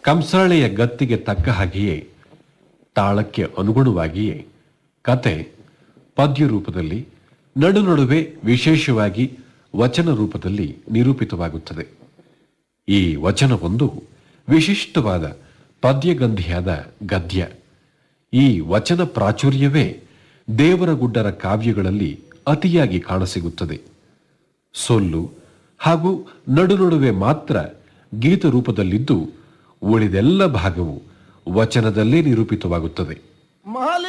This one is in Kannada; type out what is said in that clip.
ಕಂಸಾಳೆಯ ಗತ್ತಿಗೆ ತಕ್ಕ ಹಾಗೆಯೇ ತಾಳಕ್ಕೆ ಅನುಗುಣವಾಗಿಯೇ ಕತೆ ಪದ್ಯ ರೂಪದಲ್ಲಿ ನಡು ನಡುವೆ ವಿಶೇಷವಾಗಿ ವಚನ ರೂಪದಲ್ಲಿ ನಿರೂಪಿತವಾಗುತ್ತದೆ ಈ ವಚನವೊಂದು ವಿಶಿಷ್ಟವಾದ ಪದ್ಯಗಂಧಿಯಾದ ಗದ್ಯ ಈ ವಚನ ಪ್ರಾಚುರ್ಯವೇ ದೇವರಗುಡ್ಡರ ಕಾವ್ಯಗಳಲ್ಲಿ ಅತಿಯಾಗಿ ಕಾಣಸಿಗುತ್ತದೆ ಸೊಲ್ಲು ಹಾಗೂ ನಡುನಡುವೆ ಮಾತ್ರ ಗೀತ ರೂಪದಲ್ಲಿದ್ದು ಉಳಿದೆಲ್ಲ ಭಾಗವು ವಚನದಲ್ಲೇ ನಿರೂಪಿತವಾಗುತ್ತದೆ ಮಾಲಿ